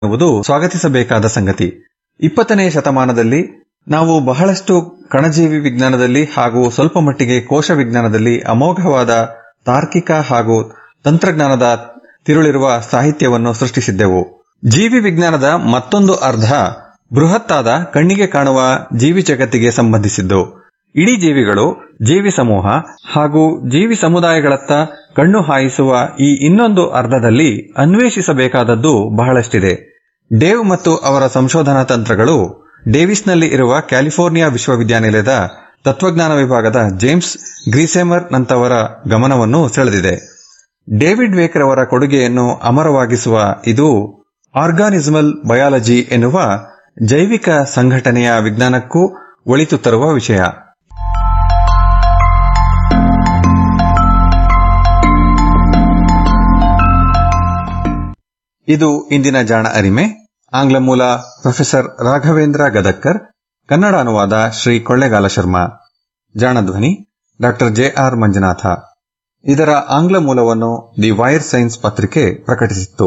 ಎನ್ನುವುದು ಸ್ವಾಗತಿಸಬೇಕಾದ ಸಂಗತಿ ಇಪ್ಪತ್ತನೇ ಶತಮಾನದಲ್ಲಿ ನಾವು ಬಹಳಷ್ಟು ಕಣಜೀವಿ ವಿಜ್ಞಾನದಲ್ಲಿ ಹಾಗೂ ಸ್ವಲ್ಪ ಮಟ್ಟಿಗೆ ಕೋಶ ವಿಜ್ಞಾನದಲ್ಲಿ ಅಮೋಘವಾದ ತಾರ್ಕಿಕ ಹಾಗೂ ತಂತ್ರಜ್ಞಾನದ ತಿರುಳಿರುವ ಸಾಹಿತ್ಯವನ್ನು ಸೃಷ್ಟಿಸಿದ್ದೆವು ಜೀವಿ ವಿಜ್ಞಾನದ ಮತ್ತೊಂದು ಅರ್ಧ ಬೃಹತ್ತಾದ ಕಣ್ಣಿಗೆ ಕಾಣುವ ಜೀವಿ ಜಗತ್ತಿಗೆ ಸಂಬಂಧಿಸಿದ್ದು ಇಡೀ ಜೀವಿಗಳು ಜೀವಿ ಸಮೂಹ ಹಾಗೂ ಜೀವಿ ಸಮುದಾಯಗಳತ್ತ ಕಣ್ಣು ಹಾಯಿಸುವ ಈ ಇನ್ನೊಂದು ಅರ್ಧದಲ್ಲಿ ಅನ್ವೇಷಿಸಬೇಕಾದದ್ದು ಬಹಳಷ್ಟಿದೆ ಡೇವ್ ಮತ್ತು ಅವರ ಸಂಶೋಧನಾ ತಂತ್ರಗಳು ಡೇವಿಸ್ನಲ್ಲಿ ಇರುವ ಕ್ಯಾಲಿಫೋರ್ನಿಯಾ ವಿಶ್ವವಿದ್ಯಾನಿಲಯದ ತತ್ವಜ್ಞಾನ ವಿಭಾಗದ ಜೇಮ್ಸ್ ಗ್ರೀಸೆಮರ್ ನಂತವರ ಗಮನವನ್ನು ಸೆಳೆದಿದೆ ಡೇವಿಡ್ ವೇಕರ್ ಅವರ ಕೊಡುಗೆಯನ್ನು ಅಮರವಾಗಿಸುವ ಇದು ಆರ್ಗಾನಿಸಮಲ್ ಬಯಾಲಜಿ ಎನ್ನುವ ಜೈವಿಕ ಸಂಘಟನೆಯ ವಿಜ್ಞಾನಕ್ಕೂ ಒಳಿತು ತರುವ ವಿಷಯ ಇದು ಇಂದಿನ ಜಾಣ ಅರಿಮೆ ಆಂಗ್ಲ ಮೂಲ ಪ್ರೊಫೆಸರ್ ರಾಘವೇಂದ್ರ ಗದಕ್ಕರ್ ಕನ್ನಡ ಅನುವಾದ ಶ್ರೀ ಕೊಳ್ಳೇಗಾಲ ಶರ್ಮಾ ಜಾಣಧ್ವನಿ ಡಾಕ್ಟರ್ ಜೆ ಆರ್ ಮಂಜುನಾಥ ಇದರ ಆಂಗ್ಲ ಮೂಲವನ್ನು ದಿ ವೈರ್ ಸೈನ್ಸ್ ಪತ್ರಿಕೆ ಪ್ರಕಟಿಸಿತ್ತು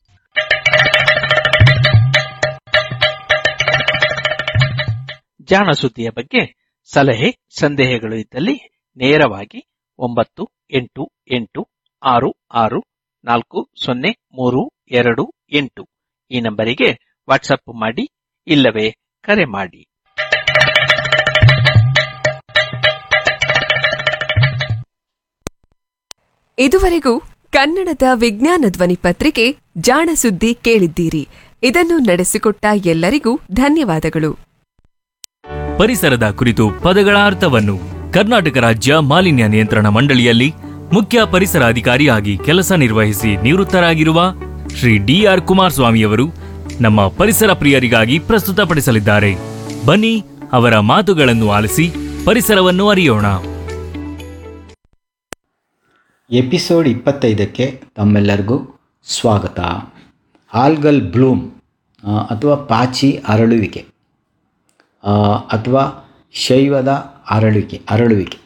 ಜಾಣ ಸುದ್ದಿಯ ಬಗ್ಗೆ ಸಲಹೆ ಸಂದೇಹಗಳು ಇದ್ದಲ್ಲಿ ನೇರವಾಗಿ ಒಂಬತ್ತು ಎಂಟು ಎಂಟು ಆರು ಆರು ನಾಲ್ಕು ಸೊನ್ನೆ ಮೂರು ಎರಡು ಎಂಟು ಈ ನಂಬರಿಗೆ ವಾಟ್ಸಪ್ ಮಾಡಿ ಇಲ್ಲವೇ ಕರೆ ಮಾಡಿ ಇದುವರೆಗೂ ಕನ್ನಡದ ವಿಜ್ಞಾನ ಧ್ವನಿ ಪತ್ರಿಕೆ ಜಾಣ ಸುದ್ದಿ ಕೇಳಿದ್ದೀರಿ ಇದನ್ನು ನಡೆಸಿಕೊಟ್ಟ ಎಲ್ಲರಿಗೂ ಧನ್ಯವಾದಗಳು ಪರಿಸರದ ಕುರಿತು ಪದಗಳ ಅರ್ಥವನ್ನು ಕರ್ನಾಟಕ ರಾಜ್ಯ ಮಾಲಿನ್ಯ ನಿಯಂತ್ರಣ ಮಂಡಳಿಯಲ್ಲಿ ಮುಖ್ಯ ಪರಿಸರ ಅಧಿಕಾರಿಯಾಗಿ ಕೆಲಸ ನಿರ್ವಹಿಸಿ ನಿವೃತ್ತರಾಗಿರುವ ಶ್ರೀ ಡಿಆರ್ ಕುಮಾರಸ್ವಾಮಿಯವರು ನಮ್ಮ ಪರಿಸರ ಪ್ರಿಯರಿಗಾಗಿ ಪ್ರಸ್ತುತಪಡಿಸಲಿದ್ದಾರೆ ಬನ್ನಿ ಅವರ ಮಾತುಗಳನ್ನು ಆಲಿಸಿ ಪರಿಸರವನ್ನು ಅರಿಯೋಣ ಎಪಿಸೋಡ್ ಇಪ್ಪತ್ತೈದಕ್ಕೆ ತಮ್ಮೆಲ್ಲರಿಗೂ ಸ್ವಾಗತ ಆಲ್ಗಲ್ ಬ್ಲೂಮ್ ಆ, ಅಥವಾ ಪಾಚಿ ಅರಳುವಿಕೆ ಆ, ಅಥವಾ ಶೈವದ ಅರಳುವಿಕೆ ಅರಳುವಿಕೆ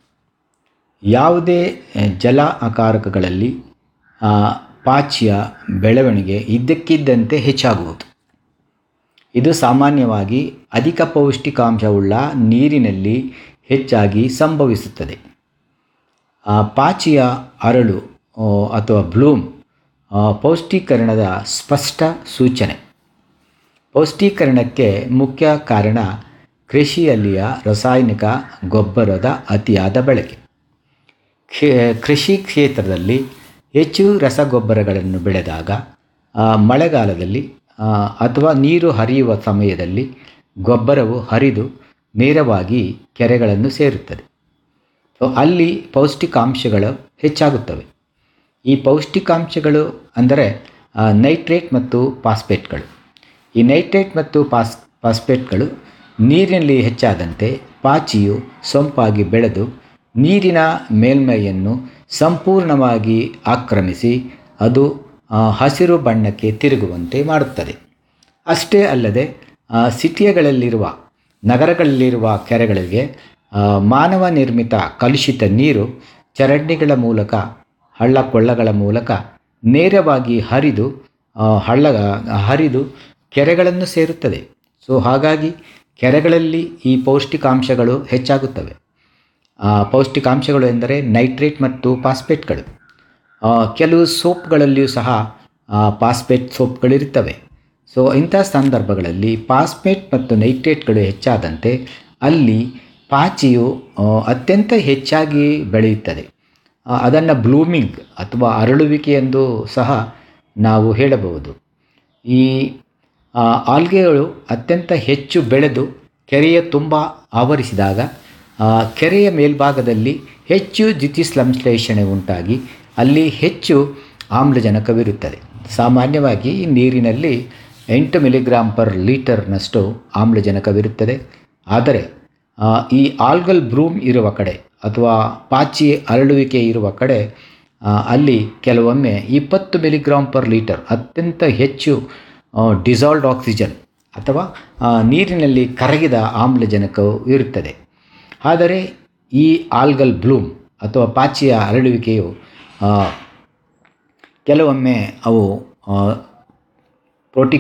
ಯಾವುದೇ ಆ, ಜಲ ಅಕಾರಕಗಳಲ್ಲಿ ಆ, ಪಾಚಿಯ ಬೆಳವಣಿಗೆ ಇದ್ದಕ್ಕಿದ್ದಂತೆ ಹೆಚ್ಚಾಗುವುದು ಇದು ಸಾಮಾನ್ಯವಾಗಿ ಅಧಿಕ ಪೌಷ್ಟಿಕಾಂಶವುಳ್ಳ ನೀರಿನಲ್ಲಿ ಹೆಚ್ಚಾಗಿ ಸಂಭವಿಸುತ್ತದೆ ಆ, ಪಾಚಿಯ ಅರಳು ಆ, ಅಥವಾ ಬ್ಲೂಮ್ ಆ, ಪೌಷ್ಟೀಕರಣದ ಸ್ಪಷ್ಟ ಸೂಚನೆ ಪೌಷ್ಟೀಕರಣಕ್ಕೆ ಮುಖ್ಯ ಕಾರಣ ಕೃಷಿಯಲ್ಲಿಯ ರಾಸಾಯನಿಕ ಗೊಬ್ಬರದ ಅತಿಯಾದ ಬಳಕೆ ಕ್ಷೇ- ಕೃಷಿ ಕ್ಷೇತ್ರದಲ್ಲಿ ಹೆಚ್ಚು ರಸಗೊಬ್ಬರಗಳನ್ನು ಬೆಳೆದಾಗ ಆ, ಮಳೆಗಾಲದಲ್ಲಿ ಆ, ಅಥವಾ ನೀರು ಹರಿಯುವ ಸಮಯದಲ್ಲಿ ಗೊಬ್ಬರವು ಹರಿದು ನೇರವಾಗಿ ಕೆರೆಗಳನ್ನು ಸೇರುತ್ತದೆ ಸೊ ಅಲ್ಲಿ ಪೌಷ್ಟಿಕಾಂಶಗಳು ಹೆಚ್ಚಾಗುತ್ತವೆ ಈ ಪೌಷ್ಟಿಕಾಂಶಗಳು ಅಂದರೆ ಆ, ನೈಟ್ರೇಟ್ ಮತ್ತು ಫಾಸ್ಫೇಟ್ಗಳು ಈ ನೈಟ್ರೇಟ್ ಮತ್ತು ಪಾಸ್ ಫಾಸ್ಫೇಟ್ಗಳು ನೀರಿನಲ್ಲಿ ಹೆಚ್ಚಾದಂತೆ ಪಾಚಿಯು ಸೊಂಪಾಗಿ ಬೆಳೆದು ನೀರಿನ ಮೇಲ್ಮೈಯನ್ನು ಸಂಪೂರ್ಣವಾಗಿ ಆಕ್ರಮಿಸಿ ಅದು ಆ, ಹಸಿರು ಬಣ್ಣಕ್ಕೆ ತಿರುಗುವಂತೆ ಮಾಡುತ್ತದೆ ಅಷ್ಟೇ ಅಲ್ಲದೆ ಆ, ಸಿಟಿಯಗಳಲ್ಲಿರುವ ನಗರಗಳಲ್ಲಿರುವ ಕೆರೆಗಳಿಗೆ ಆ, ಮಾನವ ನಿರ್ಮಿತ ಕಲುಷಿತ ನೀರು ಚರಂಡಿಗಳ ಮೂಲಕ ಹಳ್ಳ ಕೊಳ್ಳಗಳ ಮೂಲಕ ನೇರವಾಗಿ ಹರಿದು ಆ, ಹಳ್ಳ ಹರಿದು ಕೆರೆಗಳನ್ನು ಸೇರುತ್ತದೆ ಸೊ ಹಾಗಾಗಿ ಕೆರೆಗಳಲ್ಲಿ ಈ ಪೌಷ್ಟಿಕಾಂಶಗಳು ಹೆಚ್ಚಾಗುತ್ತವೆ ಆ, ಪೌಷ್ಟಿಕಾಂಶಗಳು ಎಂದರೆ ನೈಟ್ರೇಟ್ ಮತ್ತು ಫಾಸ್ಫೇಟ್ಗಳು ಆ, ಕೆಲವು ಸೋಪ್ಗಳಲ್ಲಿಯೂ ಸಹ ಆ, ಫಾಸ್ಫೇಟ್ ಸೋಪ್ಗಳಿರ್ತವೆ ಸೊ ಇಂಥ ಸಂದರ್ಭಗಳಲ್ಲಿ ಫಾಸ್ಫೇಟ್ ಮತ್ತು ನೈಟ್ರೇಟ್ಗಳು ಹೆಚ್ಚಾದಂತೆ ಅಲ್ಲಿ ಪಾಚಿಯು ಆ, ಅತ್ಯಂತ ಹೆಚ್ಚಾಗಿ ಬೆಳೆಯುತ್ತದೆ ಅದನ್ನು ಬ್ಲೂಮಿಂಗ್ ಅಥವಾ ಅರಳುವಿಕೆ ಎಂದು ಸಹ ನಾವು ಹೇಳಬಹುದು ಈ ಆ, ಆಲ್ಗೆಗಳು ಅತ್ಯಂತ ಹೆಚ್ಚು ಬೆಳೆದು ಕೆರೆಯ ತುಂಬ ಆವರಿಸಿದಾಗ ಆ, ಕೆರೆಯ ಮೇಲ್ಭಾಗದಲ್ಲಿ ಹೆಚ್ಚು ದ್ಯುತಿಸಂಶ್ಲೇಷಣೆ ಉಂಟಾಗಿ ಅಲ್ಲಿ ಹೆಚ್ಚು ಆಮ್ಲಜನಕವಿರುತ್ತದೆ ಸಾಮಾನ್ಯವಾಗಿ ನೀರಿನಲ್ಲಿ ಎಂಟು ಮಿಲಿಗ್ರಾಂ ಪರ್ ಲೀಟರ್ನಷ್ಟು ಆಮ್ಲಜನಕವಿರುತ್ತದೆ ಆದರೆ ಆ, ಈ ಆಲ್ಗಲ್ ಬ್ರೂಮ್ ಇರುವ ಕಡೆ ಅಥವಾ ಪಾಚಿ ಅರಳುವಿಕೆ ಇರುವ ಕಡೆ ಆ, ಅಲ್ಲಿ ಕೆಲವೊಮ್ಮೆ ಇಪ್ಪತ್ತು ಮಿಲಿಗ್ರಾಂ ಪರ್ ಲೀಟರ್ ಅತ್ಯಂತ ಹೆಚ್ಚು ಡಿಸಾಲ್ವ್ಡ್ ಆಕ್ಸಿಜನ್ ಅಥವಾ ಆ, ನೀರಿನಲ್ಲಿ ಕರಗಿದ ಆಮ್ಲಜನಕವು ಇರುತ್ತದೆ ಆದರೆ ಈ ಆಲ್ಗಲ್ ಬ್ಲೂಮ್ ಅಥವಾ ಪಾಚಿಯ ಅರಳುವಿಕೆಯು ಆ, ಕೆಲವೊಮ್ಮೆ ಅವು ಆ,